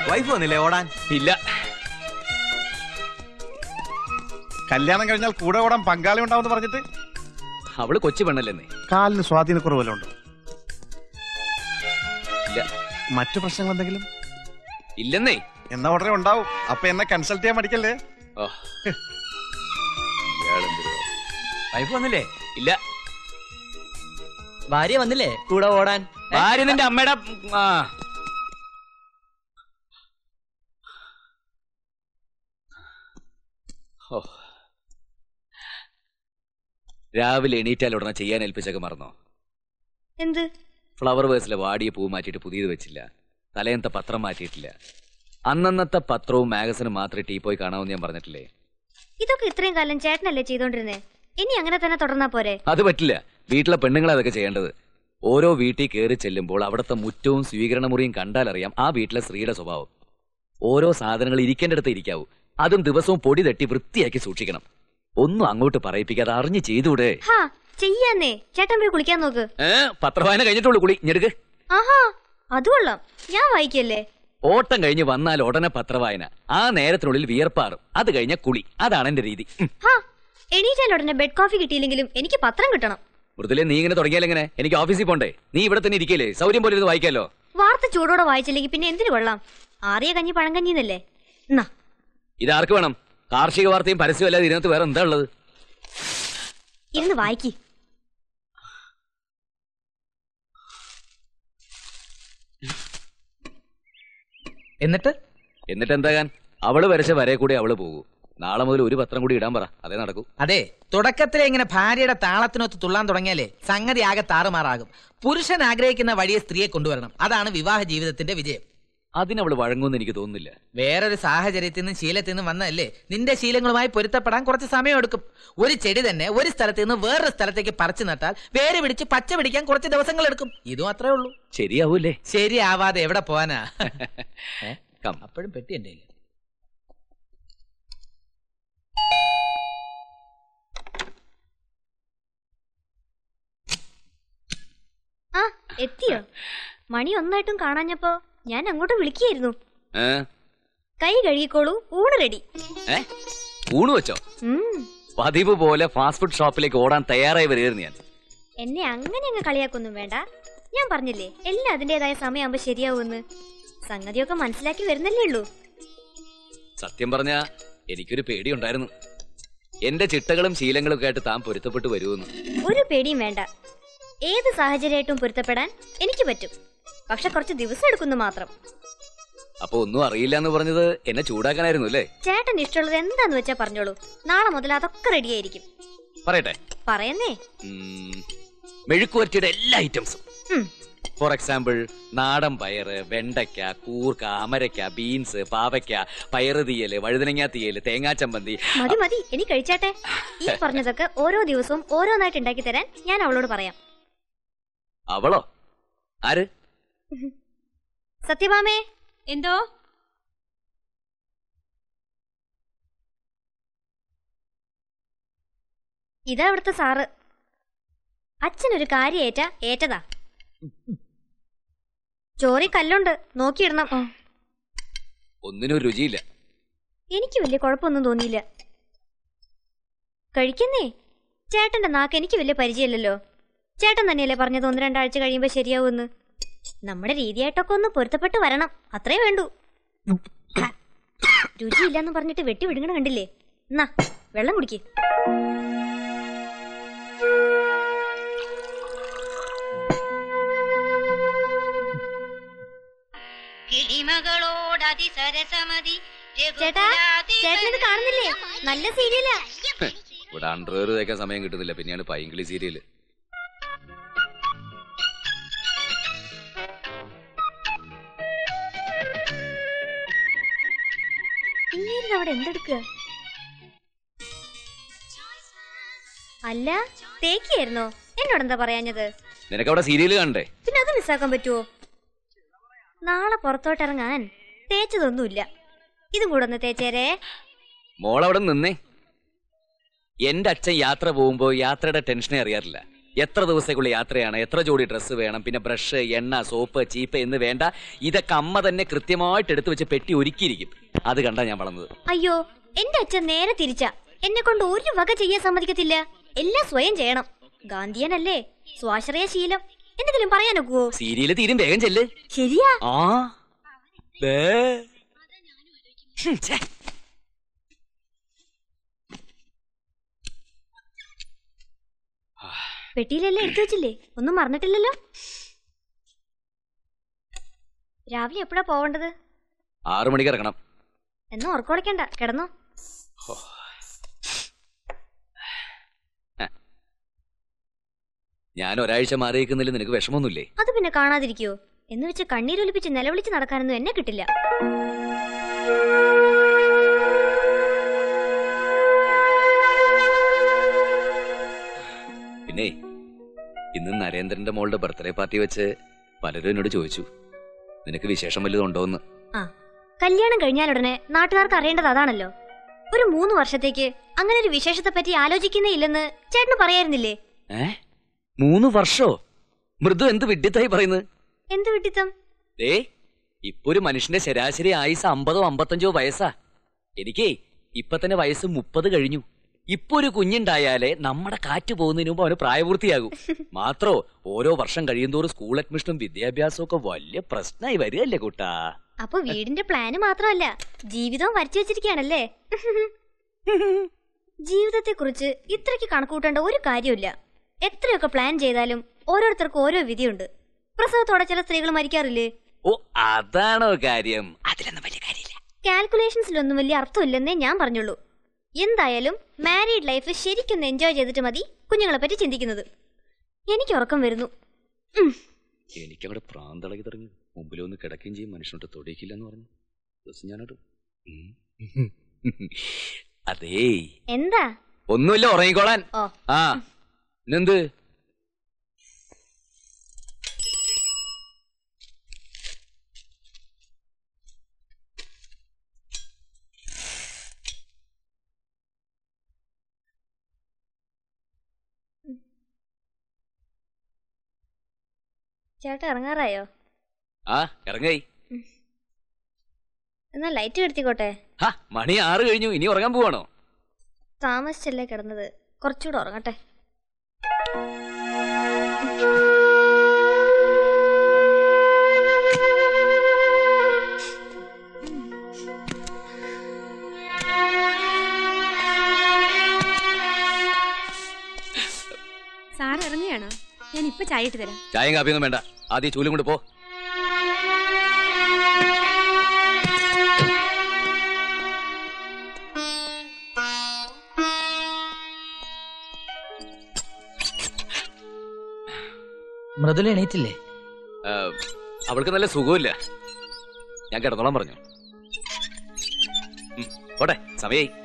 Wife വന്നില്ലേ ഓടാൻ ഇല്ല കല്യാണം കഴിഞ്ഞാൽ കൂടെ ഓടാൻ പങ്കാളി ഉണ്ടാവും പറഞ്ഞിട്ട് അവള് കൊച്ചു പെണ്ണല്ലെന്നേ കാലിന് സ്വാധീനക്കുറവല്ലോ ഉണ്ട് ഇല്ല മറ്റു പ്രശ്നങ്ങൾ എന്തെങ്കിലും ഇല്ലെന്നേ എന്നാ ഉടനെ ഉണ്ടാവും അപ്പൊ എന്നെ കൺസൾട്ട് ചെയ്യാൻ മടിക്കല്ലേ ഓ. ഇയാളെന്തൊരു വൈഫ് വന്നില്ലേ ഇല്ല ഭാര്യ വന്നില്ലേ കൂടെ ഓടാൻ ഏ? ഭാര്യ നിന്റെ അമ്മയുടെ ആ ഓ. രാവിലെ എണീറ്റാൽ ഉടനെ ചെയ്യാൻ ഏൽപ്പിച്ചൊക്കെ മറന്നോ എന്ത് ഫ്ലവർ വേഴ്സിലെ വാടിയ പൂ മാറ്റിയിട്ട് പുതിയത് വെച്ചില്ല തലേന്നത്തെ പത്രം മാറ്റിയിട്ടില്ല അന്നന്നത്തെ പത്രവും മാഗസിനും മാത്രമേ ടീ പോയി കാണാമെന്ന് ഞാൻ പറഞ്ഞിട്ടില്ലേ ഇതൊക്കെ ഇത്രയും കാലം ചേട്ടനല്ലേ ചെയ്തോണ്ടിരുന്നേ ഇനി അങ്ങനെ തന്നെ തുടർന്നാ പോരെ അത് പറ്റില്ല വീട്ടിലെ പെണ്ണുങ്ങളെ അതൊക്കെ ചെയ്യേണ്ടത് ഓരോ വീട്ടിൽ കയറി ചെല്ലുമ്പോൾ അവിടുത്തെ മുറ്റവും സ്വീകരണ മുറിയും കണ്ടാലറിയാം ആ വീട്ടിലെ സ്ത്രീയുടെ സ്വഭാവം ഓരോ സാധനങ്ങൾ ഇരിക്കേണ്ടടുത്ത് ഇരിക്കാവൂ അതും ദിവസവും പൊടി തട്ടി വൃത്തിയാക്കി സൂക്ഷിക്കണം ഒന്നും അങ്ങോട്ട് പറയിപ്പിക്കാതെ അറിഞ്ഞ് ചെയ്തൂടെ ഹാ ചെയ്യാന്നേ ചേട്ടൻ പോയി കുളിക്കാൻ നോക്ക് ഏ പത്രവായന കഴിഞ്ഞിട്ടുള്ളൂ കുളി ഞെടുക്ക് ആഹാ അത് കൊള്ളാം ഞാൻ വായിക്കല്ലേ ഓട്ടം കഴിഞ്ഞ് വന്നാൽ ഉടനെ പത്രവായന ആ നേരത്തിനുള്ളിൽ വിയർപ്പാറും അത് കഴിഞ്ഞ കുളി അതാണ് എന്റെ രീതി ഉം. ഹാ എണീറ്റാൽ ഉടനെ ബെഡ് കോഫി കിട്ടിയില്ലെങ്കിലും എനിക്ക് പത്രം കിട്ടണം മൃദുലെ നീ ഇങ്ങനെ തുടങ്ങിയാലെങ്ങനെ എനിക്ക് ഓഫീസിൽ പോണ്ടേ നീ ഇവിടെ തന്നെ ഇരിക്കല്ലേ സൗകര്യം പോലെ ഇത് വായിക്കാലോ വാർത്ത ചൂടോടെ വായിച്ചില്ലെങ്കിൽ പിന്നെ എന്തിനു കൊള്ളാം ആറിയ കഞ്ഞി പഴങ്കഞ്ഞിന്നല്ലേ എന്നാ ഇത് ആർക്ക് വേണം കാർഷിക വാർത്തയും പരസ്യവും അല്ലാതെ ഇതിനകത്ത് വേറെ എന്താ ഉള്ളത് ഇരുന്ന് വായിക്കി എന്നിട്ട് എന്നിട്ട് എന്താകാൻ അവള് വരച്ച വരെ കൂടി അവള് പോകൂ നാളെ മുതൽ ഒരു പത്രം കൂടി ഇടാൻ പറ അതേ നടക്കൂ അതെ തുടക്കത്തിലെ ഇങ്ങനെ ഭാര്യയുടെ താളത്തിനൊത്ത് തുള്ളാൻ തുടങ്ങിയാലേ സംഗതി ആകെ താറുമാറാകും പുരുഷൻ ആഗ്രഹിക്കുന്ന വഴിയെ സ്ത്രീയെ കൊണ്ടുവരണം അതാണ് വിവാഹ ജീവിതത്തിന്റെ വിജയം അതിനവള് വഴങ്ങുമെന്ന് എനിക്ക് തോന്നുന്നില്ല വേറൊരു സാഹചര്യത്തിൽ നിന്നും ശീലത്തിൽ നിന്നും വന്നതല്ലേ നിന്റെ ശീലങ്ങളുമായി പൊരുത്തപ്പെടാൻ കുറച്ച് സമയം എടുക്കും ഒരു ചെടി തന്നെ ഒരു സ്ഥലത്ത് നിന്ന് വേറൊരു സ്ഥലത്തേക്ക് പറിച്ചു നട്ടാൽ വേര് പിടിച്ച് പച്ച പിടിക്കാൻ കുറച്ച് ദിവസങ്ങൾ എടുക്കും ഇതും അത്രേ ഉള്ളൂ ശരിയാവൂലേ ശരിയാവാതെ എവിടെ പോവാനാ ഏ? കം അപ്പോഴും പെട്ടി എന്റെ കയ്യില്. ആ എത്തിയോ മണി ഒന്നായിട്ടും കാണാഞ്ഞപ്പോ ഞാൻ അങ്ങോട്ട് വിളിക്കുകയായിരുന്നു ഏ? കൈ കഴുകിക്കോളൂ ഊണ് റെഡി ഏ? ഊണ് വെച്ചോ ഉം പതിവ് പോലെ ഫാസ്റ്റ് ഫുഡ് ഷോപ്പിലേക്ക് ഓടാൻ തയ്യാറായി വരികയായിരുന്നു ഞാൻ എന്നെ അങ്ങനെ അങ്ങ് കളിയാക്കൊന്നും വേണ്ട ഞാൻ പറഞ്ഞില്ലേ എല്ലാം അതിന്റേതായ സമയമാകുമ്പോ ശരിയാവുമെന്ന് സംഗതിയൊക്കെ മനസ്സിലാക്കി വരുന്നല്ലേ ഉള്ളൂ സത്യം പറഞ്ഞ എനിക്കൊരു പേടിയുണ്ടായിരുന്നു എന്റെ ചിട്ടകളും ശീലങ്ങളും ഒക്കെ ആയിട്ട് താൻ പൊരുത്തപ്പെട്ട് വരുമെന്ന് ഒരു പേടിയും വേണ്ട ഏത് സാഹചര്യമായിട്ടും പൊരുത്തപ്പെടാൻ എനിക്ക് പറ്റും പക്ഷെ കുറച്ച് ദിവസം എടുക്കുന്നു മാത്രം അപ്പൊ ഒന്നും അറിയില്ല എന്ന് പറഞ്ഞത് എന്നെ ചൂടാക്കാനായിരുന്നു അല്ലേ ചേട്ടൻ ഇഷ്ടമുള്ളത് എന്താന്ന് വെച്ചാ പറഞ്ഞോളൂ നാളെ മുതൽ അതൊക്കെ റെഡിയായിരിക്കും പറയട്ടെ പറയുന്നേ ഉം, മെഴുക്കുവരട്ടിയുടെ എല്ലാ ഐറ്റംസും ഉം. ഫോർ എക്സാമ്പിൾ നാടൻ പയറ് വെണ്ടയ്ക്ക കൂർക്ക അമരയ്ക്ക ബീൻസ് പാവയ്ക്ക പയറ് തീയല് വഴുതനങ്ങ തീയല് തേങ്ങാ ചമ്മന്തി മതി മതി ഇനി കഴിച്ചാട്ടെ ഈ പറഞ്ഞതൊക്കെ ഓരോ ദിവസവും ഓരോന്നായിട്ട് ഉണ്ടാക്കി തരാൻ ഞാൻ അവളോട് പറയാം അവളോ ആര് സത്യഭാമേ എന്തോ ഇതാ ഇവിടുത്തെ സാറ് അച്ഛനൊരു കാര്യം ഏറ്റ ഏറ്റതാ ചോറി കല്ലുണ്ട് നോക്കിയിടണം ഒന്നിനും ഒരു രുചിയില്ല എനിക്ക് വലിയ കുഴപ്പമൊന്നും തോന്നിയില്ല കഴിക്കുന്നേ ചേട്ടന്റെ നാക്ക് എനിക്ക് വലിയ പരിചയമില്ലല്ലോ ചേട്ടൻ തന്നെയല്ലേ പറഞ്ഞത് ഒന്ന് രണ്ടാഴ്ച കഴിയുമ്പോ ശരിയാവുമെന്ന് നമ്മുടെ രീതിയായിട്ടൊക്കെ ഒന്ന് പൊരുത്തപ്പെട്ട് വരണം അത്രേ വേണ്ടൂ രുചിയില്ലെന്ന് പറഞ്ഞിട്ട് വെട്ടി വിടുങ്ങണ കണ്ടില്ലേ എന്നാ വെള്ളം കുടിക്ക് കിളിമകളോടതിസരസമതി ചേട്ടാ ചേട്ടനത് കാണുന്നില്ലേ നല്ല സീരിയലാ ഇവിടെ അണ്ടർവെയർ തേക്കാൻ സമയം കിട്ടുന്നില്ല പിന്നെയാണ് പൈങ്കിളി സീരിയല് ഇങ്ങനെ അവിടെ എന്തെടുക്കുക അല്ല തേക്കിയായിരുന്നോ എന്നോട് എന്താ പറയാഞ്ഞത് നിനക്ക് അവിടെ സീരിയല് കാണണ്ടേ പിന്നെ അത് മിസ്സാക്കാൻ പറ്റുമോ നാളെ പുറത്തോട്ടിറങ്ങാൻ തേച്ചതൊന്നുമില്ല ഇതും കൂടെ ഒന്ന് തേച്ചേരേ മോളവിടെ നിന്നേ എന്റെ അച്ഛൻ യാത്ര പോകുമ്പോ യാത്രയുടെ ടെൻഷനെ അറിയാറില്ല എത്ര ദിവസത്തേക്കുള്ള യാത്രയാണ് എത്ര ജോഡി ഡ്രസ്സ് വേണം പിന്നെ ബ്രഷ് എണ്ണ സോപ്പ് ചീപ്പ് എന്ന് വേണ്ട ഇതൊക്കെ അമ്മ തന്നെ കൃത്യമായിട്ട് എടുത്തു വെച്ച് പെട്ടി ഒരുക്കിയിരിക്കും അത് കണ്ടാ ഞാൻ വളർന്നത് അയ്യോ എന്റെ അച്ഛൻ നേരെ തിരിച്ചാ എന്നെ കൊണ്ട് ഒരു വക ചെയ്യാൻ സമ്മതിക്കത്തില്ല എല്ലാം സ്വയം ചെയ്യണം ഗാന്ധിയനല്ലേ സ്വാശ്രയ ശീലം എന്തെങ്കിലും പറയാനൊക്കുവോ സീരിയല് തീരും വേഗം ചെല്ല് ശരിയാ ആ ദേ. ഹും, ഛെ. പെട്ടിയിലെല്ലാം എടുത്തു വെച്ചില്ലേ ഒന്നും മറന്നിട്ടില്ലല്ലോ രാവിലെ എപ്പോഴാ പോവേണ്ടത് ആറു മണിക്ക് ഇറങ്ങണം എന്നാ ഉറക്കൊളിക്കണ്ട കിടന്നോ ഞാൻ ഒരാഴ്ച മാറി നിൽക്കുന്നില്ല നിനക്ക് വിഷമമൊന്നുമില്ലേ അത് പിന്നെ കാണാതിരിക്കോ എന്ന് വെച്ച് കണ്ണീരൊലിപ്പിച്ച് നിലവിളിച്ച് നടക്കാനൊന്നും എന്നെ കിട്ടില്ല പിന്നെ ഇന്ന് നരേന്ദ്രന്റെ മോളുടെ ബർത്ത്ഡേ പാർട്ടി വെച്ച് പലരും എന്നോട് ചോദിച്ചു നിനക്ക് വിശേഷം വല്ലതും ഉണ്ടോന്ന് ആ കല്യാണം കഴിഞ്ഞാലുടനെ നാട്ടുകാർക്ക് അറിയേണ്ടത് അതാണല്ലോ ഒരു മൂന്ന് വർഷത്തേക്ക് അങ്ങനെ ഒരു വിശേഷത്തെ പറ്റി ആലോചിക്കുന്നേ ഇല്ലെന്ന് ചേട്ടന് പറയായിരുന്നില്ലേ ഏ മൂന്ന് വർഷോ മൃദു എന്ത് വിഡ്ഢിത്തായി പറയുന്നത് എന്ത് വിട്ടിത്തം ദേ ഇപ്പൊ ഒരു മനുഷ്യന്റെ ശരാശരി ആയുസ് അമ്പതോ അമ്പത്തഞ്ചോ വയസ്സാ എനിക്കേ ഇപ്പൊ തന്നെ വയസ്സ് മുപ്പത് കഴിഞ്ഞു ഇപ്പൊ ഒരു കുഞ്ഞുണ്ടായാലേ നമ്മുടെ കാറ്റ് പോകുന്നതിന് മുമ്പ് അവന് പ്രായപൂർത്തിയാകും മാത്രോ ഓരോ വർഷം കഴിയുന്തോറും സ്കൂൾ അഡ്മിഷനും വിദ്യാഭ്യാസവും ഒക്കെ വലിയ പ്രശ്നമായി വരികയല്ലേ കൂട്ടാ അപ്പൊ വീടിന്റെ പ്ലാന് മാത്രമല്ല ജീവിതവും വരച്ചു വെച്ചിരിക്കുകയാണല്ലേ ജീവിതത്തെ കുറിച്ച് ഇത്രയ്ക്ക് കണക്കൂട്ടേണ്ട ഒരു കാര്യമില്ല എത്രയൊക്കെ പ്ലാൻ ചെയ്താലും ഓരോരുത്തർക്കും ഓരോ വിധിയുണ്ട് പ്രസവത്തോടെ ചില സ്ത്രീകൾ മരിക്കാറില്ലേ ഓ അതാണോ കാര്യം അതിലൊന്നും വലിയ കാര്യമില്ല കാൽക്കുലേഷൻസിലൊന്നും വലിയ അർത്ഥമില്ലെന്നേ ഞാൻ പറഞ്ഞുള്ളൂ എന്തായാലും മാരീഡ് ലൈഫ് ശരിക്കൊന്ന് എൻജോയ് ചെയ്തിട്ട് മതി കുഞ്ഞുങ്ങളെ പറ്റി ചിന്തിക്കുന്നത് എനിക്ക് ഉറക്കം വരുന്നു ഉം. എനിക്കവിടെ പ്രാന്തളകി തുടങ്ങി മുമ്പിലൊന്ന് കിടക്കുകയും ചെയ്യും മനുഷ്യനോട്ട് തൊടിയിക്കില്ല എന്ന് പറഞ്ഞു ദിവസം ഞാനോട് ഉം. അതേ എന്താ ഒന്നുമില്ല ഉറങ്ങിക്കോളാൻ ഓ ആ ഇന്നെന്ത് ചേട്ടാ ഇറങ്ങാറായോ ആ ഇറങ്ങായി എന്നാ ലൈറ്റ് കെടുത്തിക്കോട്ടെ ഹാ മണി ആറ് കഴിഞ്ഞു ഇനി ഉറങ്ങാൻ പോവാണോ താമസിച്ചല്ലേ കിടന്നത് കുറച്ചുകൂടെ ഉറങ്ങട്ടെ സാർ ഇറങ്ങുകയാണോ ഞാൻ ഇപ്പൊ ചായ ഇട്ട് തരാം ചായയും കാപ്പിയൊന്നും വേണ്ട ആദ്യം ചൂലും കൊണ്ട് പോ മൃദുല എണീറ്റില്ലേ ആ, അവൾക്ക് നല്ല സുഖമില്ല ഞാൻ കിടന്നോളാൻ പറഞ്ഞു ഉം, പോട്ടെ സമയായി